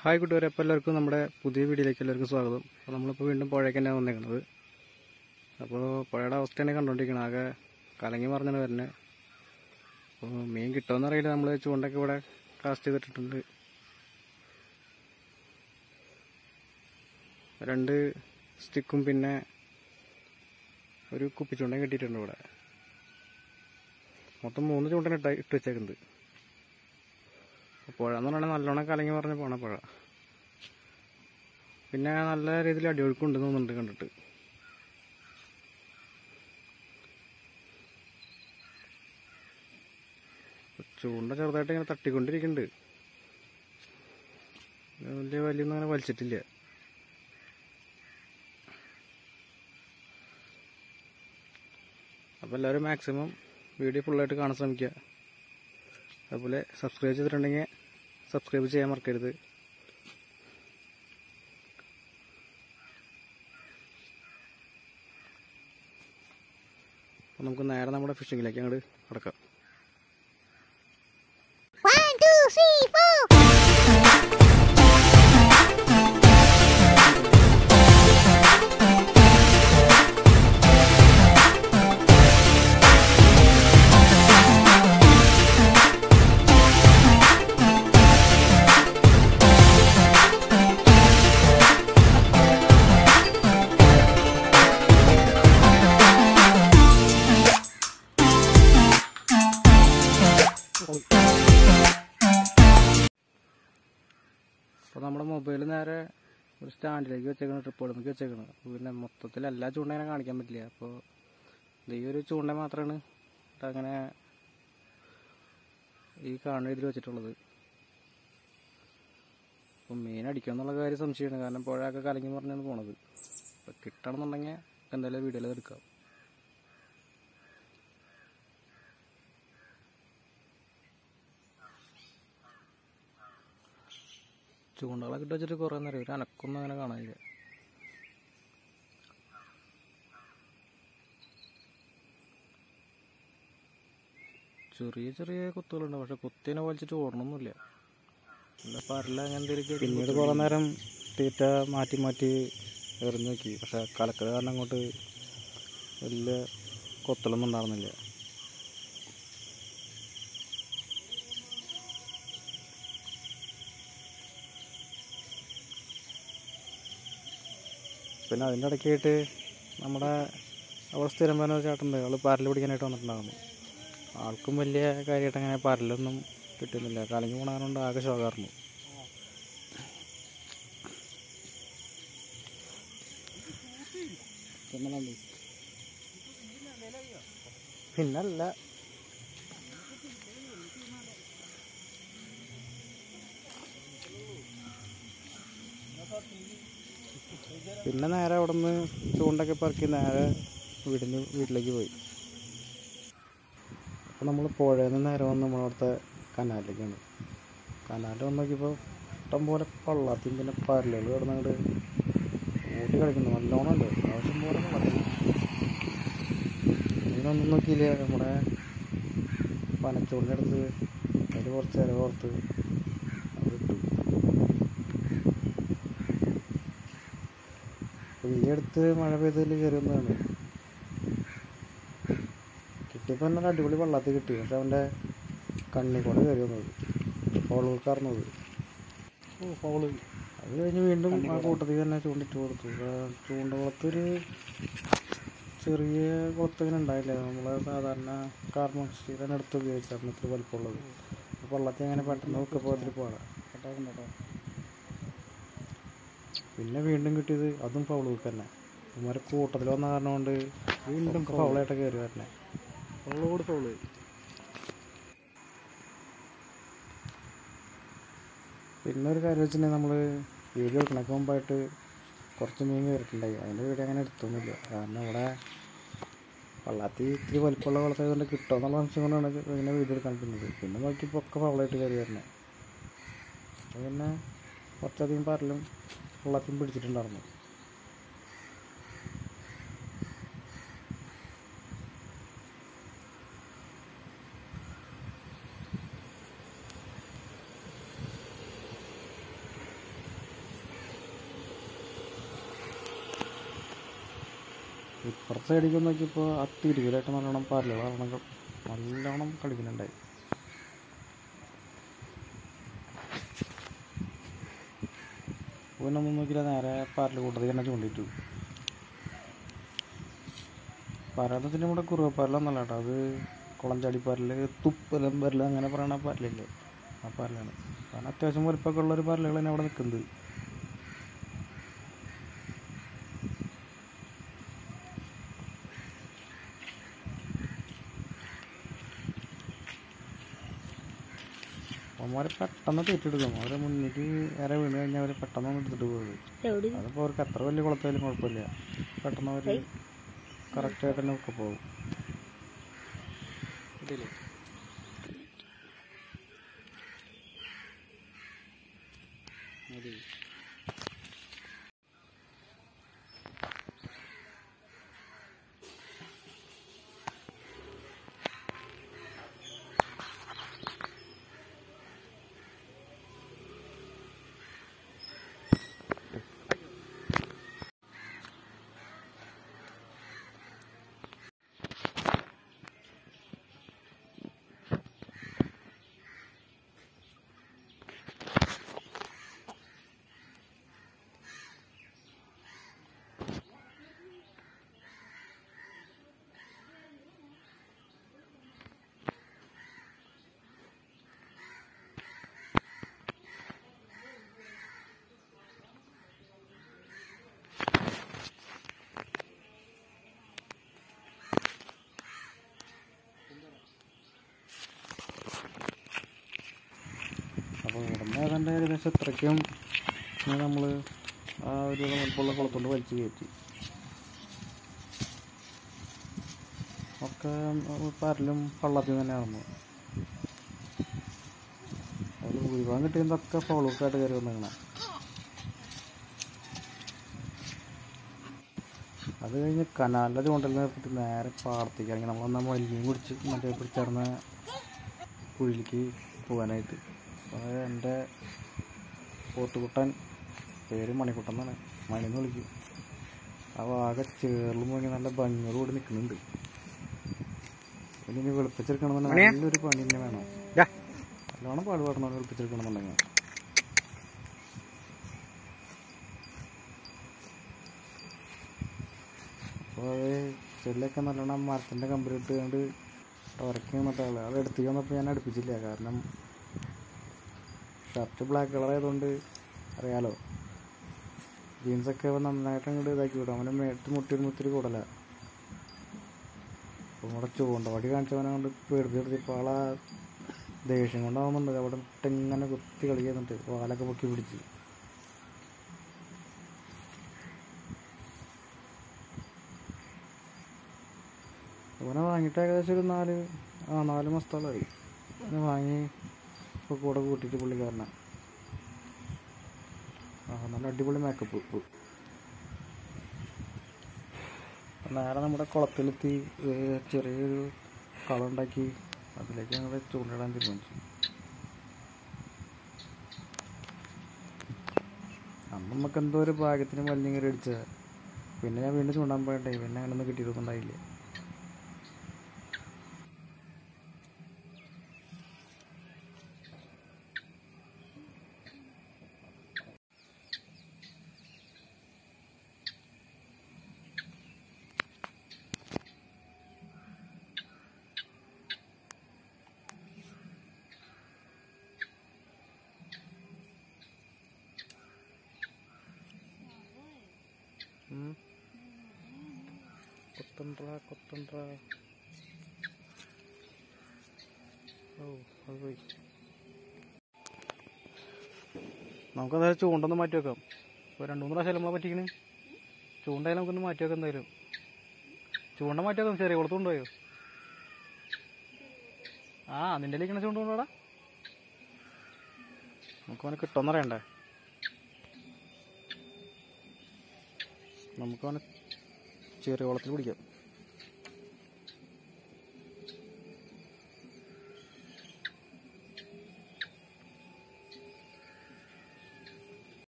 Hi കൂട്ടുകാരെ അപ്പോൾ എല്ലാവർക്കും നമ്മുടെ പുതിയ വീഡിയോയിലേക്ക് എല്ലാവർക്കും സ്വാഗതം അപ്പോൾ നമ്മളിപ്പോൾ വീണ്ടും പുഴയ്ക്ക് തന്നെയാണ് വന്നേക്കുന്നത് അപ്പോൾ പുഴയുടെ അവസ്ഥയാണ് കണ്ടുകൊണ്ടിരിക്കുന്നത് ആകെ കലങ്ങി മറിഞ്ഞാണ് വരുന്നത് അപ്പോൾ മീൻ കിട്ടുമെന്ന് അറിയില്ല നമ്മൾ ചൂണ്ടൊക്കെ ഇവിടെ കാസ്റ്റ് ചെയ്തിട്ടിട്ടുണ്ട് രണ്ട് സ്റ്റിക്കും പിന്നെ ഒരു കുപ്പിച്ചൂണ്ടയും കിട്ടിയിട്ടുണ്ട് ഇവിടെ മൊത്തം മൂന്ന് ചൂണ്ടയാണ് ഇട്ട ഇട്ട് വെച്ചേക്കുന്നത് പുഴ എന്ന് പറഞ്ഞാൽ നല്ലോണം കലങ്ങി പറഞ്ഞ പോണ പുഴ പിന്നെ നല്ല രീതിയിൽ അടിയൊഴുക്കുണ്ട് തോന്നുന്നുണ്ട് കണ്ടിട്ട് ചൂണ്ട ചെറുതായിട്ട് ഇങ്ങനെ തട്ടിക്കൊണ്ടിരിക്കുന്നുണ്ട് വലിയ വലിയൊന്നും അങ്ങനെ വലിച്ചിട്ടില്ല അപ്പോൾ എല്ലാവരും മാക്സിമം വീഡിയോ ഫുള്ളായിട്ട് കാണാൻ ശ്രമിക്കുക അതുപോലെ സബ്സ്ക്രൈബ് ചെയ്തിട്ടുണ്ടെങ്കിൽ സബ്സ്ക്രൈബ് ചെയ്യാൻ മറക്കരുത് അപ്പോൾ നമുക്ക് നേരെ നമ്മുടെ ഫിഷിങ്ങിലേക്ക് അങ്ങോട്ട് കടക്കാം One, two, three, four. അപ്പോൾ നമ്മുടെ മൊബൈൽ നേരെ ഒരു സ്റ്റാൻഡിലേക്ക് വെച്ചേക്കണം ട്രിപ്പ് കൊടുത്തേക്ക് വെച്ചേക്കണം അപ്പോൾ പിന്നെ മൊത്തത്തിൽ എല്ലാ ചൂണ്ട ഇങ്ങനെ കാണിക്കാൻ പറ്റില്ല അപ്പോൾ ഇത് ഈ ഒരു ചൂണ്ട മാത്രമാണ് അങ്ങനെ ഈ കാണുന്ന ഇതിൽ വെച്ചിട്ടുള്ളത് അപ്പം മീൻ അടിക്കുക എന്നുള്ള കാര്യം സംശയമാണ് കാരണം പുഴയൊക്കെ കലങ്ങി പറഞ്ഞാണ് പോണത് അപ്പം കിട്ടണമെന്നുണ്ടെങ്കിൽ എന്തായാലും വീഡിയോയിൽ എടുക്കാം ചൂണ്ടകളൊക്കെ ഇട്ട് വെച്ചിട്ട് കുറേ നേരം ഒരു അനക്കൊന്നും അങ്ങനെ കാണാനില്ല ചെറിയ ചെറിയ കുത്തുകളുണ്ട് പക്ഷെ കുത്തിനെ വലിച്ചിട്ട് ഓടണമൊന്നുമില്ല നല്ല പരല അങ്ങനത്തെ പിന്നീട് കുറേ നേരം തീറ്റ മാറ്റി മാറ്റി എറിഞ്ഞു നോക്കി പക്ഷെ കലക്കൽ കാരണം അങ്ങോട്ട് വലിയ കൊത്തലൊന്നും ഉണ്ടായിരുന്നില്ല പിന്നെ അതിൻ്റെ ഇടയ്ക്കായിട്ട് നമ്മുടെ അവിടെ സ്ഥിരം വരുന്ന ഒരു ചേട്ടനുണ്ട് ആൾ പാരൽ പിടിക്കാനായിട്ട് വന്നിട്ടുണ്ടാകുന്നു ആൾക്കും വലിയ കാര്യമായിട്ട് അങ്ങനെ പാരലൊന്നും കിട്ടുന്നില്ല കലങ്ങി പോണാറുണ്ട് ആകെ ശോകാറുന്നു പിന്നല്ല പിന്നെ നേരെ അവിടെ നിന്ന് ചൂണ്ടൊക്കെ പറക്കി നേരെ വീടിന് വീട്ടിലേക്ക് പോയി അപ്പോൾ നമ്മൾ പുഴയിൽ നിന്ന് നേരെ വന്ന് നമ്മളവിടുത്തെ കനാലിലേക്കാണ് കനാലിൽ വന്ന് നോക്കിയപ്പോൾ ഇഷ്ടം പോലെ പള്ളാത്തിയും പിന്നെ പരലുകൾ കിടന്നങ്ങോട്ട് ഊട്ടി കളിക്കുന്നു നല്ലോണം ഉണ്ട് ആവശ്യം പോലെ പള്ളത്തി ഇതിനൊന്നും നോക്കിയില്ല നമ്മുടെ പനച്ചൂടിൻ്റെ അടുത്ത് അതിൽ കുറച്ച് ഇല പുറത്ത് അത് ഇട്ടു വലിയ അടുത്ത് മഴ പെയ്തതിൽ കയറി വന്നതാണ് കിട്ടിയപ്പോൾ തന്നെ ഒരു അടിപൊളി വെള്ളത്തിൽ കിട്ടി പക്ഷെ അവൻ്റെ കണ്ണിൽ കൂടെ കയറി വന്നത് ഫോള് കറന്നത് ഓ ഫോള് അത് കഴിഞ്ഞ് വീണ്ടും ആ കൂട്ടത്തിൽ തന്നെ ചൂണ്ടിട്ട് കൊടുത്തു ചൂണ്ട കുളത്തൊരു ചെറിയ കുളത്തിങ്ങനെ ഉണ്ടായില്ല നമ്മൾ സാധാരണ കാർബൺ സ്റ്റീലാണ് എടുത്ത് ഉപയോഗിച്ചായിരുന്നു ഇത്ര വലുപ്പമുള്ളത് അപ്പോൾ വെള്ളത്തിൽ അങ്ങനെ പെട്ടെന്ന് ഒക്കെ പോകത്തിൽ പോകാം കേട്ടോ കേട്ടോ പിന്നെ വീണ്ടും കിട്ടിയത് അതും ഫൗൾ വെക്ക് തന്നെ ഇവന്മാരെ കൂട്ടത്തിൽ വന്ന കാരണം കൊണ്ട് വീണ്ടും ഫൗളായിട്ട് കയറി വരണേ ഫൗളോട് ഫൗള് പിന്നെ ഒരു കാര്യം വെച്ചിട്ടുണ്ടെങ്കിൽ നമ്മൾ വീഡിയോ എടുക്കണക്ക് മുമ്പായിട്ട് കുറച്ച് മീൻ കയറിയിട്ടുണ്ടായി അതിൻ്റെ വീഡിയോ അങ്ങനെ എടുത്തൊന്നുമില്ല കാരണം ഇവിടെ വള്ളത്തിൽ ഇത്തിരി വലിപ്പമുള്ള വെള്ളത്തായതുകൊണ്ട് കിട്ടുമോ എന്നുള്ള സംശയം കൊണ്ടാണ് ഇങ്ങനെ വീഡിയോ എടുക്കാൻ പറ്റുന്നത് പിന്നെ നോക്കിയപ്പോൾ ഒക്കെ ഫൗളായിട്ട് കയറി വരണേ അപ്പോൾ പിന്നെ കുറച്ചധികം പരലും വെള്ളത്തിൽ പിടിച്ചിട്ടുണ്ടായിരുന്നു ഇപ്പുറത്തെ സൈഡിലേക്ക് നോക്കിയപ്പോൾ ആ തിരുവിലായിട്ട് നല്ലോണം പാരലുകൾ നല്ലോണം നല്ലോണം കളിക്കുന്നുണ്ടായി പിന്നെ ഒന്നും നോക്കിയില്ല നേരെ പാരൽ കൂട്ടത്തിൽ തന്നെ ചൂണ്ടിട്ടു പാരാട്ടത്തിൻ്റെ കൂടെ കുറുവപ്പാരലൊന്നല്ല കേട്ടോ അത് കുളഞ്ചാടിപ്പാരൽ തുപ്പലം പരൽ അങ്ങനെ പറയണ പാരലില്ലേ ആ പാരലാണ് കാരണം അത്യാവശ്യം വലിപ്പമൊക്കെ ഉള്ള ഒരു പാരലുകൾ തന്നെ അവിടെ നിൽക്കുന്നത് അവന്മാർ പെട്ടെന്ന് തീറ്റെടുക്കും അവരെ മുന്നിലേക്ക് ഇര വീണ് കഴിഞ്ഞാൽ അവർ പെട്ടെന്ന് ഒന്ന് എടുത്തിട്ട് പോകുന്നത് എവിടെ അതിപ്പോൾ അവർക്ക് എത്ര വലിയ കുളത്തായാലും കുഴപ്പമില്ല പെട്ടെന്ന് അവർ കറക്റ്റായിട്ട് തന്നെ ഒക്കെ പോകും അപ്പോൾ ഇവിടുന്ന് ഏതാണ്ട് ഏകദേശം ഇത്രയ്ക്കും നമ്മൾ ആ ഒരു മുൻപുള്ള കുളത്തോണ്ട് വലിച്ചു കയറ്റി ഒക്കെ പരലും പള്ളത്തിൽ തന്നെയായിരുന്നു അതിൽ ഭൂരിഭാഗം കിട്ടിയതൊക്കെ ഫോളോക്കായിട്ട് കയറി വന്നിങ്ങനെ അത് കഴിഞ്ഞ് കനാലിൻ്റെ ചൂണ്ടൽ നിർത്തിയിട്ട് നേരെ പാടത്തേക്ക് ഇറങ്ങി നമ്മളൊന്നാ വലിയും കുടിച്ച് മറ്റേ പിടിച്ചേർന്ന കുഴിയിലേക്ക് പോകാനായിട്ട് അപ്പോൾ എൻ്റെ പോത്തുകുട്ടൻ പേര് മണിക്കുട്ടൻ എന്നാണ് മണിന്ന് വിളിക്കും അപ്പോൾ ആകെ ചേറിലും പോയി നല്ല ഭംഗിയോടുകൂടി നിൽക്കുന്നുണ്ട് ഇനി വെളുപ്പിച്ചെടുക്കണമെന്നുണ്ടെങ്കിൽ നല്ലൊരു പണി തന്നെ വേണം നല്ലോണം പാട് പാടണം വെളുപ്പിച്ചെടുക്കണമെന്നുണ്ടെങ്കിൽ അപ്പോൾ അത് ചെടിയൊക്കെ നല്ലോണം മരത്തിൻ്റെ കമ്പനിട്ട് കണ്ട് ഉറക്കി വന്നിട്ട് ആള് അത് എടുത്തേക്ക് വന്നപ്പോൾ ഞാൻ അടുപ്പിച്ചില്ല കാരണം ഷർട്ട് ബ്ലാക്ക് കളർ ആയതുകൊണ്ട് അറിയാലോ ജീൻസൊക്കെ നന്നായിട്ട് അങ്ങോട്ട് ഇതാക്കി വിടും അവനെ മേട്ട് മുട്ടി മുത്തിരി കൂടല അപ്പോൾ നമ്മുടെ ചൂണ്ടവാടി കാണിച്ചവനെ കൊണ്ട് പേടിച്ച് ഇപ്പോൾ ആളാ ദേഷ്യം കൊണ്ടാവുന്നുണ്ട് അവിടെ ഇട്ട് ഇങ്ങനെ കുത്തി കളിക്കുന്നുണ്ട് വാലൊക്കെ പൊക്കി പിടിച്ച് ഇവനെ വാങ്ങിയിട്ട് ഏകദേശം ഒരു നാല് ആ നാല് മാസത്തോളമായി ഇവനെ വാങ്ങി ഇപ്പോൾ കൂടെ കൂട്ടിയിട്ട് പുള്ളിക്കാരനെ ആ നല്ല അടിപൊളി മേക്കപ്പ് നേരെ നമ്മുടെ കുളത്തിലെത്തി ഏ, ചെറിയൊരു കളം ഉണ്ടാക്കി അതിലേക്ക് ഞങ്ങൾ ചൂണ്ടിടാൻ തീരുമാനിച്ചു അന്ന് നമുക്ക് എന്തോ ഒരു ഭാഗ്യത്തിന് മലിഞ്ഞ് കയറി അടിച്ച പിന്നെ ഞാൻ വീണ്ടും ചൂണ്ടാൻ പോയിട്ടേ പിന്നെ അങ്ങനെയൊന്നും കിട്ടിയിട്ടൊന്നും ഉണ്ടായില്ല ഉം. കൊത്തണ്ട്ര കൊത്തണ്ട്ര ഓ അത് പോയി നമുക്കത് ചൂണ്ടൊന്ന് മാറ്റി വെക്കാം ഇപ്പോൾ രണ്ട് മൂന്ന് പ്രാവശ്യം നമ്മളെ പറ്റിക്കണ് ചൂണ്ടായാലും നമുക്കൊന്ന് മാറ്റി വെക്കാം എന്തായാലും ചൂണ്ട മാറ്റി വെക്കാം ചെറിയ കുളത്ത് കൊണ്ടുപോയോ ആ നിന്റെ ഇരിക്കണ ചൂണ്ട കൊണ്ടുപോടാ നമുക്ക് അവനെ കിട്ടുമെന്നറിയണ്ടേ നമുക്ക് അവനെ ചെറിയ കുളത്തിൽ പിടിക്കാം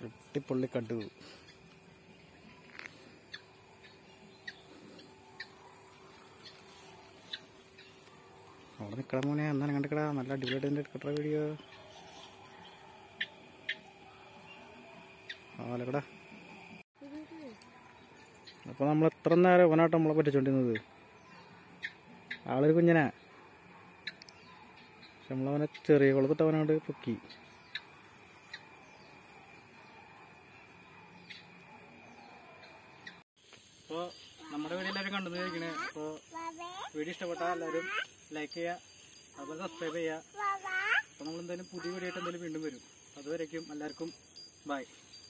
അടിപൊളി കണ്ടു അവിടെ നിൽക്കട മോനെ എന്നാ കണ്ടിക്കടാ നല്ല അടിപൊളിയായിട്ട് എൻ്റെ എടുക്കട്ടെ വീഡിയോ ആലക്കടാ അപ്പോൾ നമ്മൾ എത്ര നേരം അവനായിട്ട് നമ്മളെ പറ്റിച്ചോണ്ടിരുന്നത് ആളൊരു കുഞ്ഞനാ പക്ഷെ നമ്മളവനെ ചെറിയ കുളത്തിട്ട് അവനോട് പൊക്കി അപ്പോൾ നമ്മുടെ വീഡിയോ എല്ലാവരും കണ്ടു കഴിക്കണേ അപ്പോൾ വീഡിയോ ഇഷ്ടപ്പെട്ടാൽ എല്ലാവരും ലൈക്ക് ചെയ്യുക അതുപോലെ സബ്സ്ക്രൈബ് ചെയ്യുക അപ്പോൾ നമ്മൾ എന്തായാലും പുതിയ വീഡിയോ ആയിട്ട് എന്തായാലും വീണ്ടും വരും അതുവരേക്കും എല്ലാവർക്കും ബൈ